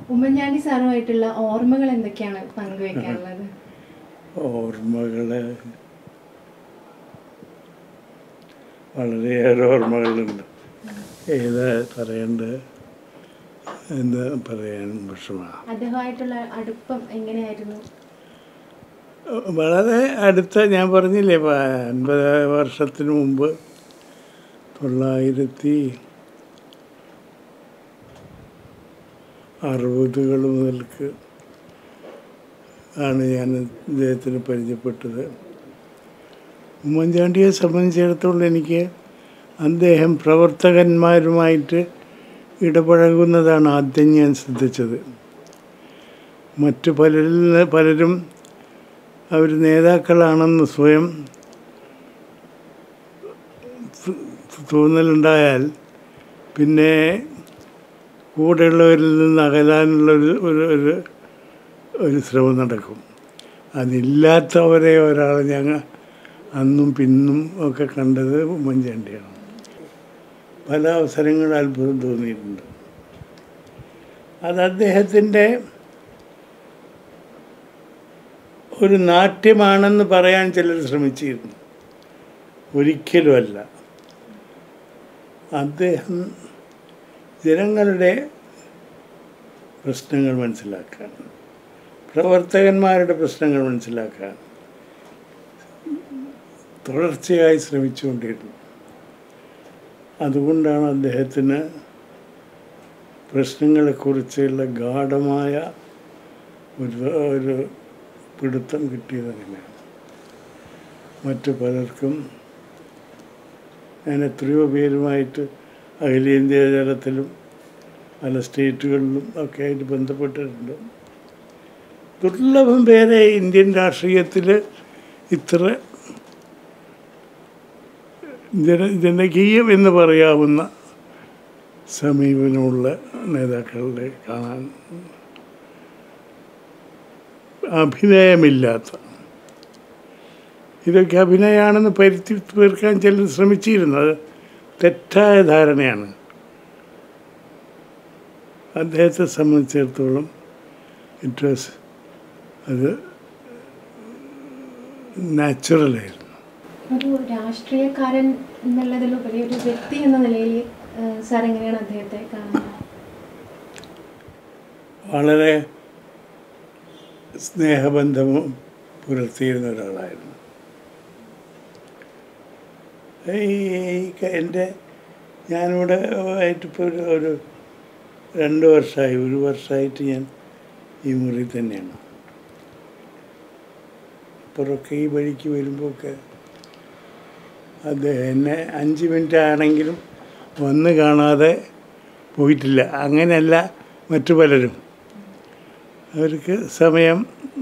ഉമ്മൻചാണ്ടി സാറുമായിട്ടുള്ള ഓർമ്മകൾ എന്തൊക്കെയാണ് പങ്കുവെക്കാനുള്ളത് ഓർമ്മകൾ വളരെയേറെ ഓർമ്മകളുണ്ട് ഏതാ പറയേണ്ടത് എന്ന് പറയാൻ വിഷമമാണ് അദ്ദേഹമായിട്ടുള്ള അടുപ്പം എങ്ങനെയായിരുന്നു വളരെ അടുത്ത ഞാൻ പറഞ്ഞില്ലേ പ- അൻപത് വർഷത്തിന് മുമ്പ് തൊള്ളായിരത്തി അറുപതുകൾ മുതൽക്ക് ആണ് ഞാൻ ഇദ്ദേഹത്തിന് പരിചയപ്പെട്ടത് ഉമ്മൻചാണ്ടിയെ സംബന്ധിച്ചിടത്തോളം എനിക്ക് അദ്ദേഹം പ്രവർത്തകന്മാരുമായിട്ട് ഇടപഴകുന്നതാണ് ആദ്യം ഞാൻ ശ്രദ്ധിച്ചത് മറ്റു പലരിൽ പലരും അവർ നേതാക്കളാണെന്ന് സ്വയം ത- തോന്നലുണ്ടായാൽ പിന്നെ കൂടെയുള്ളവരിൽ നിന്ന് അകലാനുള്ള ഒരു ഒരു ഒരു ഒരു ശ്രമം നടക്കും അതില്ലാത്തവരെ ഒരാൾ ഞങ്ങൾ അന്നും പിന്നും ഒക്കെ കണ്ടത് ഉമ്മൻചാണ്ടിയാണ് പല അവസരങ്ങളും അത്ഭുതം തോന്നിയിട്ടുണ്ട് അത് അദ്ദേഹത്തിൻ്റെ ഒരു നാട്യമാണെന്ന് പറയാൻ ചിലർ ശ്രമിച്ചിരുന്നു ഒരിക്കലുമല്ല അദ്ദേഹം ജനങ്ങളുടെ പ്രശ്നങ്ങൾ മനസ്സിലാക്കാൻ പ്രവർത്തകന്മാരുടെ പ്രശ്നങ്ങൾ മനസ്സിലാക്കാൻ തുടർച്ചയായി ശ്രമിച്ചുകൊണ്ടിരുന്നു അതുകൊണ്ടാണ് അദ്ദേഹത്തിന് പ്രശ്നങ്ങളെക്കുറിച്ചുള്ള ഗാഠമായ ഒരു ഒരു പിടുത്തം കിട്ടിയത് അങ്ങനെയാണ് മറ്റു പലർക്കും ഞാൻ എത്രയോ പേരുമായിട്ട് അഖിലേന്ത്യാ തലത്തിലും പല സ്റ്റേറ്റുകളിലും ഒക്കെ ആയിട്ട് ബന്ധപ്പെട്ടിട്ടുണ്ട് ദുർലഭം പേരെ ഇന്ത്യൻ രാഷ്ട്രീയത്തിൽ ഇത്ര ജന ജനകീയം എന്ന് പറയാവുന്ന സമീപനമുള്ള നേതാക്കളുടെ കാണാൻ അഭിനയമില്ലാത്ത ഇതൊക്കെ അഭിനയമാണെന്ന് പരുത്തി തീർക്കാൻ ചിലർ ശ്രമിച്ചിരുന്നു അത് തെറ്റായ ധാരണയാണ് അദ്ദേഹത്തെ സംബന്ധിച്ചിടത്തോളം ഇറ്റ് വാസ് അത് നാച്ചുറലായിരുന്നു ഒരു രാഷ്ട്രീയക്കാരൻ എന്നുള്ളതിലുപരി ഒരു വ്യക്തി എന്ന നിലയിൽ ഏഹ്, സാർ എങ്ങനെയാണ് അദ്ദേഹത്തെ കാണുന്നത് വളരെ സ്നേഹബന്ധവും പുലർത്തിയിരുന്ന ഒരാളായിരുന്നു ഈ ക- എൻ്റെ ഞാനിവിടെ ആയിട്ടിപ്പോൾ ഒരു ഒരു രണ്ട് വർഷമായി ഒരു വർഷമായിട്ട് ഞാൻ ഈ മുറി തന്നെയാണ് അപ്പുറമൊക്കെ ഈ വഴിക്ക് വരുമ്പോഴൊക്കെ അദ്ദേഹം എന്നെ അഞ്ച് മിനിറ്റ് ആണെങ്കിലും വന്ന് കാണാതെ പോയിട്ടില്ല അങ്ങനെയല്ല മറ്റു പലരും അവർക്ക് സമയം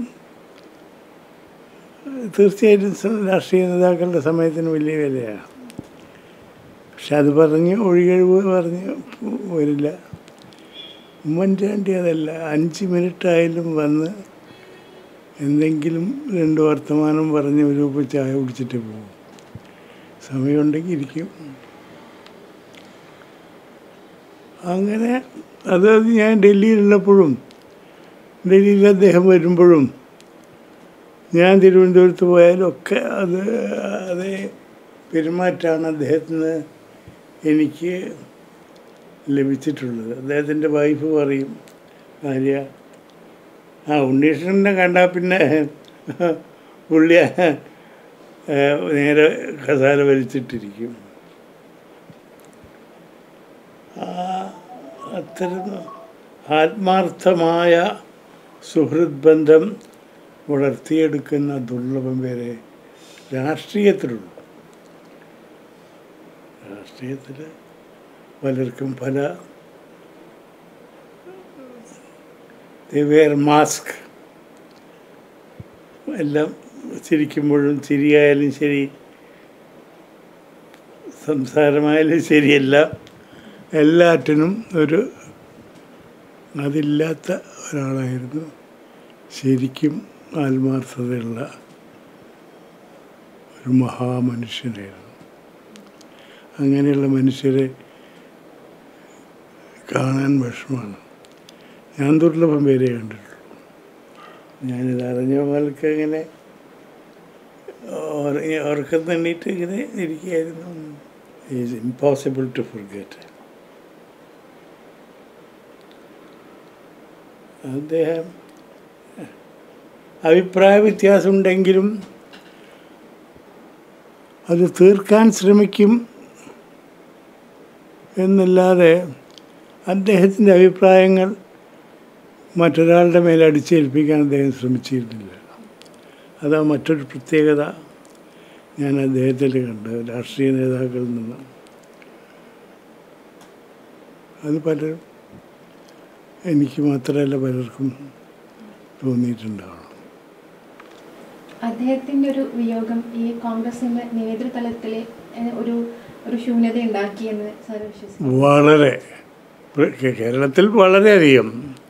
തീർച്ചയായിട്ടും സ- രാഷ്ട്രീയ നേതാക്കളുടെ സമയത്തിന് വലിയ വിലയാണ് പക്ഷെ അത് പറഞ്ഞ് ഒഴികഴിവ് പറഞ്ഞ് വരില്ല ഉമ്മൻചാണ്ടി അതല്ല അഞ്ച് മിനിറ്റ് ആയാലും വന്ന് എന്തെങ്കിലും രണ്ട് വർത്തമാനം പറഞ്ഞ് ഒരു ഉപ്പ് ചായ കുടിച്ചിട്ട് പോകും സമയമുണ്ടെങ്കിൽ ഇരിക്കും അങ്ങനെ അത് ഞാൻ ഡൽഹിയിലുള്ളപ്പോഴും ഡൽഹിയിൽ അദ്ദേഹം വരുമ്പോഴും ഞാൻ തിരുവനന്തപുരത്ത് പോയാലും ഒക്കെ അത് അതേ പെരുമാറ്റമാണ് അദ്ദേഹത്തിന് എനിക്ക് ലഭിച്ചിട്ടുള്ളത് അദ്ദേഹത്തിൻ്റെ വൈഫ് പറയും ഭാര്യ ആ ഉണ്ണീഷനെ കണ്ടാൽ പിന്നെ പുള്ളി ഏ, നേരെ കസാല വലിച്ചിട്ടിരിക്കും ആ അത്തരം ആത്മാർത്ഥമായ സുഹൃത് ബന്ധം വളർത്തിയെടുക്കുന്ന ദുർലഭം പേരെ രാഷ്ട്രീയത്തിലുള്ളൂ രാഷ്ട്രീയത്തിൽ പലർക്കും പല വെയർ മാസ്ക് എല്ലാം ചിരിക്കുമ്പോഴും ചിരിയായാലും ശരി സംസാരമായാലും ശരിയല്ല എല്ലാറ്റിനും ഒരു അതില്ലാത്ത ഒരാളായിരുന്നു ശരിക്കും ആത്മാർത്ഥതയുള്ള ഒരു മഹാമനുഷ്യനായിരുന്നു അങ്ങനെയുള്ള മനുഷ്യരെ കാണാൻ വിഷമമാണ് ഞാൻ ദുർലഭം പേരെ കണ്ടിട്ടുള്ളൂ ഞാനിത് അറിഞ്ഞ പോലൊക്കെ ഇങ്ങനെ ഉറങ്ങി ഉറക്കം തണ്ണിയിട്ട് ഇങ്ങനെ ഇരിക്കുകയായിരുന്നു ഈസ് ഇമ്പോസിബിൾ ടു ഫുർഗെറ്റ് അദ്ദേഹം അഭിപ്രായ വ്യത്യാസമുണ്ടെങ്കിലും അത് തീർക്കാൻ ശ്രമിക്കും എന്നല്ലാതെ അദ്ദേഹത്തിൻ്റെ അഭിപ്രായങ്ങൾ മറ്റൊരാളുടെ മേൽ അടിച്ചേൽപ്പിക്കാൻ അദ്ദേഹം ശ്രമിച്ചിരുന്നില്ല അതാ മറ്റൊരു പ്രത്യേകത ഞാൻ അദ്ദേഹത്തിൽ കണ്ടത് രാഷ്ട്രീയ നേതാക്കളിൽ നിന്ന് അത് പലരും എനിക്ക് മാത്രമല്ല പലർക്കും തോന്നിയിട്ടുണ്ടാവണം അദ്ദേഹത്തിന്റെ ഒരു വിയോഗം ഈ കോൺഗ്രസിന്റെ നേതൃതലത്തിലെ ഏഹ്, ഒരു ഒരു ശൂന്യത ഉണ്ടാക്കിയെന്ന് സാർ വിശ്വസിക്കുന്നു വളരെ കേ- കേരളത്തിൽ വളരെയധികം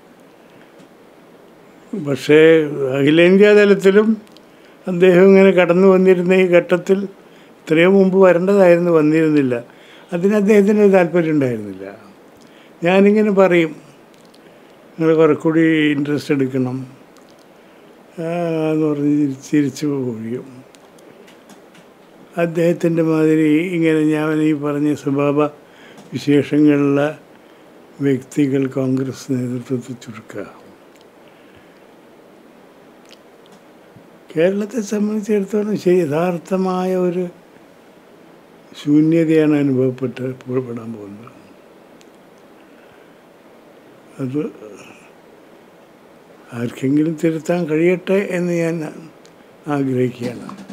പക്ഷേ അഖിലേന്ത്യാ തലത്തിലും അദ്ദേഹം ഇങ്ങനെ കടന്നു വന്നിരുന്ന ഈ ഘട്ടത്തിൽ ഇത്രയും മുമ്പ് വരേണ്ടതായിരുന്നു വന്നിരുന്നില്ല അതിന് അദ്ദേഹത്തിന് താല്പര്യം ഉണ്ടായിരുന്നില്ല ഞാനിങ്ങനെ പറയും നിങ്ങൾ കുറെ കൂടി ഇൻട്രസ്റ്റ് എടുക്കണം ആ, എന്ന് പറഞ്ഞ് ചിരിച്ചു പോവുകയും അദ്ദേഹത്തിൻ്റെ മാതിരി ഇങ്ങനെ ഞാൻ ഈ പറഞ്ഞ സ്വഭാവ വിശേഷങ്ങളുള്ള വ്യക്തികൾ കോൺഗ്രസ് നേതൃത്വത്തിൽ ചുരുക്കുക കേരളത്തെ സംബന്ധിച്ചിടത്തോളം ശരി യഥാർത്ഥമായ ഒരു ശൂന്യതയാണ് അനുഭവപ്പെട്ട് പെടാൻ പോകുന്നത് അത് ആർക്കെങ്കിലും തിരുത്താൻ കഴിയട്ടെ എന്ന് ഞാൻ ആഗ്രഹിക്കുകയാണ്